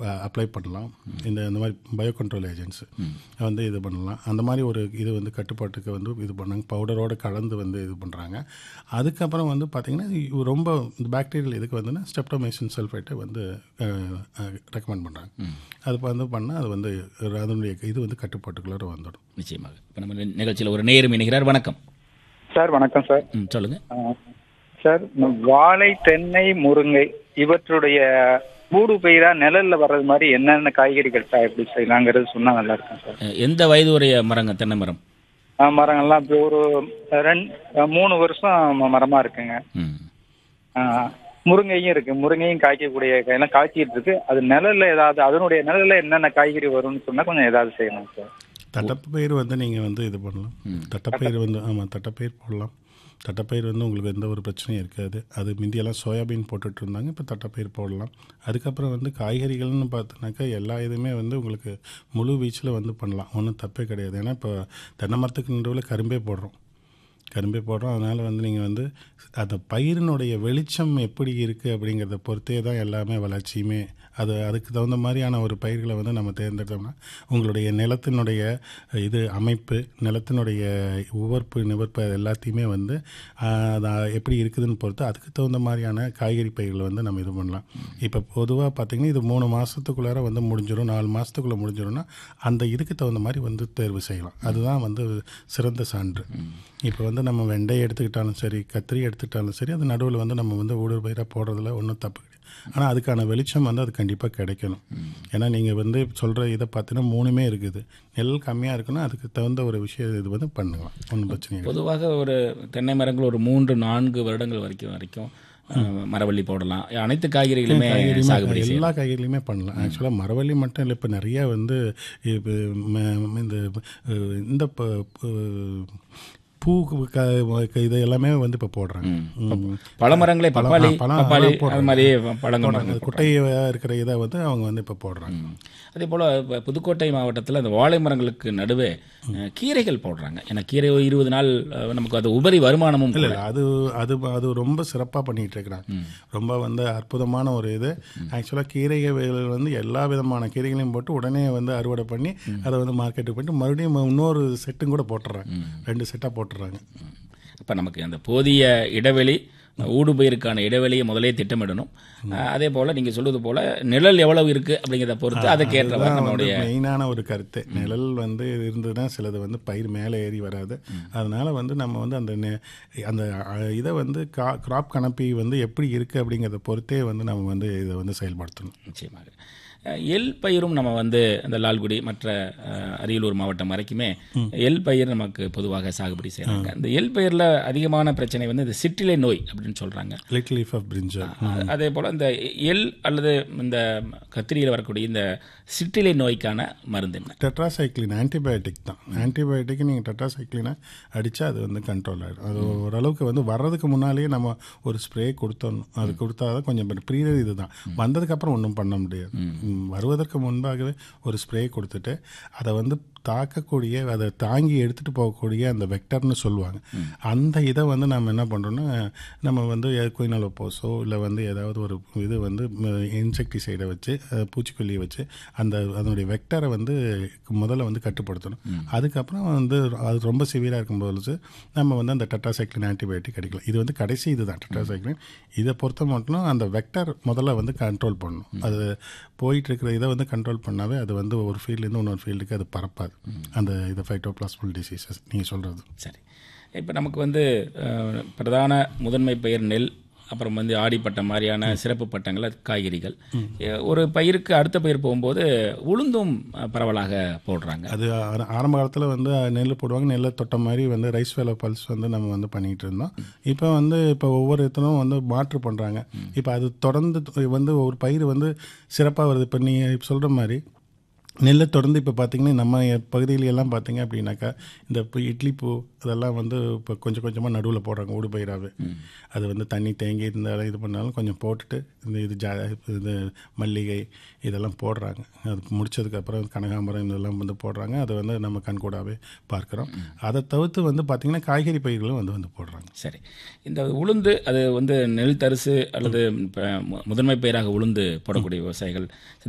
Apply பண்ணலாம் இந்த இந்த மாதிரி பயோ கண்ட்ரோல் ஏஜென்ட்ஸ் வந்து இது பண்ணலாம் அந்த மாதிரி ஒரு இது வந்து கட்டுப்பாட்டுக்கு வந்து இது பண்ணாங்க பவுடரோட கலந்து வந்து இது பண்ணுறாங்க அதுக்கப்புறம் வந்து பார்த்திங்கன்னா இது ரொம்ப இந்த பாக்டீரியல் இதுக்கு வந்துன்னா ஸ்டெப்டோமைசின் சல்ஃபேட்டை வந்து ரெக்கமெண்ட் பண்ணுறாங்க அது வந்து பண்ணால் அது வந்து அதனுடைய இது வந்து கட்டுப்பாட்டுக்குள்ளார வந்துடும் நிச்சயமாக இப்போ நம்ம நிகழ்ச்சியில் ஒரு நேரம் இணைகிறார் வணக்கம் சார் வணக்கம் சார் ம் சொல்லுங்க ஆ, சார் இந்த வாழை தென்னை முருங்கை இவற்றுடைய மூடு பயிரா நிழல்ல வர்றது மாதிரி என்னென்ன காய்கறிகள் சார் எப்படி செய்யலாங்கிறது சொன்னா நல்லா இருக்கும் சார் அஹ், எந்த வயது உடைய மரங்க தென்னை மரம் ஆ, மரங்கள்லாம் இப்போ ஒரு ரெண்டு மூணு வருஷம் ம- மரமா இருக்குங்க ம் ஆ, முருங்கையும் இருக்கு முருங்கையும் காய்க்கக்கூடிய காயெல்லாம் காய்ச்சிட்டு இருக்கு அது நிழல்ல ஏதாவது அதனுடைய நிழல்ல என்னென்ன காய்கறி வரும்னு சொன்னா கொஞ்சம் ஏதாவது செய்யணும் சார் தட்டப்பயிர் வந்து நீங்கள் வந்து இது பண்ணலாம் தட்டப்பயிர் வந்து ஆமாம் தட்டப்பயிர் போடலாம் தட்டப்பயிர் வந்து உங்களுக்கு எந்த ஒரு பிரச்சனையும் இருக்காது அது முந்தியெல்லாம் சோயாபீன் போட்டுட்டு இருந்தாங்க இப்போ தட்டப்பயிர் போடலாம் அதுக்கப்புறம் வந்து காய்கறிகள்னு பார்த்தோன்னாக்கா எல்லா இதுவுமே வந்து உங்களுக்கு முழு வீச்சில் வந்து பண்ணலாம் ஒன்றும் தப்பே கிடையாது ஏன்னா இப்போ தென்னை மரத்துக்கு நடுவில் கரும்பே போடுறோம் கரும்பே போடுறோம் அதனால் வந்து நீங்கள் வந்து அந்த பயிரினுடைய வெளிச்சம் எப்படி இருக்குது அப்படிங்கிறத பொறுத்தே தான் எல்லாமே வளர்ச்சியுமே அது அதுக்கு தகுந்த மாதிரியான ஒரு பயிர்களை வந்து நம்ம தேர்ந்தெடுத்தோம்னா உங்களுடைய நிலத்தினுடைய இது அமைப்பு நிலத்தினுடைய உவர்ப்பு நிவர்ப்பு அது எல்லாத்தையுமே வந்து ஆஹ், அது எப்படி இருக்குதுன்னு பொறுத்து அதுக்கு தகுந்த மாதிரியான காய்கறி பயிர்களை வந்து நம்ம இது பண்ணலாம் இப்போ பொதுவாக பார்த்திங்கன்னா இது மூணு மாதத்துக்குள்ளார வந்து முடிஞ்சிடும் நாலு மாதத்துக்குள்ளே முடிஞ்சிடும்னா அந்த இதுக்கு தகுந்த மாதிரி வந்து தேர்வு செய்யலாம் அதுதான் வந்து சிறந்த சான்று இப்போ வந்து நம்ம வெண்டை எடுத்துக்கிட்டாலும் சரி கத்திரி எடுத்துக்கிட்டாலும் சரி அது நடுவில் வந்து நம்ம வந்து ஊடுருவ பயிராக போடுறதுல ஒன்றும் தப்பு கிடையாது ஆனால் அதுக்கான வெளிச்சம் வந்து அது கண்டிப்பாக கிடைக்கணும் ஏன்னா நீங்கள் வந்து சொல்கிற இதை பார்த்தீங்கன்னா மூணுமே இருக்குது நெல் கம்மியாக இருக்குன்னா அதுக்கு தகுந்த ஒரு விஷயம் இது வந்து பண்ணலாம் ஒன்றும் பிரச்சனை இல்லை பொதுவாக ஒரு தென்னை மரங்கள் ஒரு மூன்று நான்கு வருடங்கள் வரைக்கும் வரைக்கும் அஹ், மரவள்ளி போடலாம் அனைத்து காய்கறிகளுமே சாகுபடி செய்யலாம் எல்லா காய்கறிலையுமே பண்ணலாம் ஆக்சுவலாக மரவள்ளி மட்டும் இல்லை இப்போ நிறைய வந்து இப்போ ம- இந்த அஹ், இந்த ப- ப- பூ க- க- இது எல்லாமே வந்து இப்போ போடுறாங்க ம். பழமரங்களே பழம், பப்பாளி ஆ, பழம் பப்பாளி அதெல்லாம் போடுறாங்க. அது மாதிரி பழங்கள் போடுறாங்க. மரங்கள் அது குட்டையாக இருக்கிற இதை வந்து அவங்க வந்து இப்போ போடுறாங்க அதே போல் இப்போ புதுக்கோட்டை மாவட்டத்தில் அந்த வாழை மரங்களுக்கு நடுவே அஹ், கீரைகள் போடுறாங்க ஏன்னா கீரை ஒரு இருபது நாள் அஹ், நமக்கு அது உபரி வருமானமும் இல்லை கூட. இல்லை அது அது அது ரொம்ப சிறப்பாக பண்ணிகிட்டு இருக்கிறாங்க ரொம்ப வந்து அற்புதமான ஒரு இது ஆக்சுவலாக கீரைகள் வந்து எல்லா விதமான கீரைகளையும் போட்டு உடனே வந்து அறுவடை பண்ணி அதை வந்து மார்க்கெட்டுக்கு போயிட்டு மறுபடியும் இன்னொரு செட்டும் கூட போட்டுறாங்க ரெண்டு செட்டாக போட்டுறாங்க அப்போ நமக்கு அந்த போதிய இடைவெளி ஊடுபயிருக்கான இடைவெளியை முதலே திட்டமிடணும் அஹ், அதே போல் நீங்கள் சொல்வது போல் நிழல் எவ்வளவு இருக்குது அப்படிங்கிறத பொறுத்து அதுக்கேற்றவாறு அதுதான் வந்து நம்மளுடைய மெயினான ஒரு கருத்து நிழல் வந்து இருந்ததுன்னா சிலது வந்து பயிர் மேலே ஏறி வராது அதனால வந்து நம்ம வந்து அந்த நெ- அந்த அஹ், இதை வந்து கா கிராப் கணப்பி வந்து எப்படி இருக்குது அப்படிங்கிறத பொறுத்தே வந்து நம்ம வந்து இதை வந்து செயல்படுத்தணும் நிச்சயமாக அஹ், எள் பயிரும் நம்ம வந்து இந்த லால்குடி மற்ற அஹ், அரியலூர் மாவட்டம் வரைக்குமே எள் பயிர் நமக்கு பொதுவாக சாகுபடி செய்கிறாங்க இந்த எள் பயிரில் அதிகமான பிரச்சனை வந்து இந்த சிற்றிலை நோய் அப்படின்னு சொல்கிறாங்க லிட்டில் லீஃப் ஆஃப் பிரிஞ்சல் அதே போல் இந்த எள் அல்லது இந்த கத்திரியில் வரக்கூடிய இந்த சிற்றிலை நோய்க்கான மருந்து என்ன டெட்ராசைக்ளின் ஆன்டிபயோட்டிக் தான் ஆன்டிபயோட்டிக் நீங்கள் டெட்ராசைக்ளினை அடித்தா அது வந்து கண்ட்ரோல் ஆகிடும் அது ஓரளவுக்கு வந்து வர்றதுக்கு முன்னாலேயே நம்ம ஒரு ஸ்ப்ரே கொடுத்துடணும் அது கொடுத்தா தான் கொஞ்சம் ப்ரீரியர் இது தான் வந்ததுக்கப்புறம் ஒன்றும் பண்ண முடியாது ம், வருவதற்கு முன்பாகவே ஒரு ஸ்ப்ரே கொடுத்துட்டு அதை வந்து தாக்கக்கூடிய அதை தாங்கி எடுத்துகிட்டு போகக்கூடிய அந்த வெக்டர்னு சொல்லுவாங்க அந்த இதை வந்து நம்ம என்ன பண்ணுறோன்னா நம்ம வந்து குயினால் போஸோ இல்லை வந்து ஏதாவது ஒரு இது வந்து இன்செக்டிசைடை வச்சு அஹ், பூச்சிக்கொல்லியை வச்சு அந்த அதனுடைய வெக்டரை வந்து முதல்ல வந்து கட்டுப்படுத்தணும் அதுக்கப்புறம் வந்து அது ரொம்ப சிவியராக இருக்கும்போது நம்ம வந்து அந்த டெட்ராசைக்ளின் ஆன்டிபயோட்டிக் அடிக்கலாம் இது வந்து கடைசி இதுதான் டெட்ராசைக்ளின் இதை பொறுத்த மட்டும் அந்த வெக்டர் முதல்ல வந்து கண்ட்ரோல் பண்ணணும் அது போயிட்டு இருக்கிற இதை வந்து கண்ட்ரோல் பண்ணாவே அது வந்து ஒரு ஃபீல்ட்லேருந்து இன்னொரு ஃபீல்டுக்கு அது பரப்பாது அந்த இது ஃபைட்டோபிளாஸ்மல் டிசீசஸ் நீங்கள் சொல்கிறது சரி இப்போ நமக்கு வந்து அஹ், பிரதான முதன்மை பயிர் நெல் அப்புறம் வந்து ஆடிப்பட்டம் மாதிரியான சிறப்பு பட்டங்கள் அது காய்கறிகள் அஹ், ஒரு பயிருக்கு அடுத்த பயிர் போகும்போது உளுந்தும் அஹ், பரவலாக போடுறாங்க அது ஆர- ஆரம்ப காலத்தில் வந்து நெல் போடுவாங்க நெல்லை தொட்ட மாதிரி வந்து ரைஸ் வேலை பல்ஸ் வந்து நம்ம வந்து பண்ணிகிட்டு இருந்தோம் இப்போ வந்து இப்போ ஒவ்வொரு இடத்துலும் வந்து மாற்று பண்ணுறாங்க இப்போ அது தொடர்ந்து வந்து ஒரு பயிர் வந்து சிறப்பாக வருது இப்போ நீங்கள் சொல்கிற மாதிரி நெல்லை தொடர்ந்து இப்போ பார்த்தீங்கன்னா நம்ம பகுதியில எல்லாம் பார்த்தீங்க அப்படின்னாக்கா இந்த இப்போ இட்லி பூ இதெல்லாம் வந்து இப்போ கொஞ்சம் கொஞ்சமாக நடுவில் போடுறாங்க ஊடு பயிராகவே அது வந்து தண்ணி தேங்கி இருந்தாலும் இது பண்ணாலும் கொஞ்சம் போட்டுட்டு இந்த இது ஜா இது மல்லிகை இதெல்லாம் போடுறாங்க அது முடிச்சதுக்கப்புறம் கனகாம்பரம் இதெல்லாம் வந்து போடுறாங்க அதை வந்து நம்ம கண்கூடாவே பார்க்குறோம் அதை தவிர்த்து வந்து பார்த்திங்கன்னா காய்கறி பயிர்களும் வந்து வந்து போடுறாங்க சரி இந்த உளுந்து அது வந்து நெல் தரிசு அல்லது இப்ப மு- முதன்மை பயிராக உளுந்து போடக்கூடிய விவசாயிகள்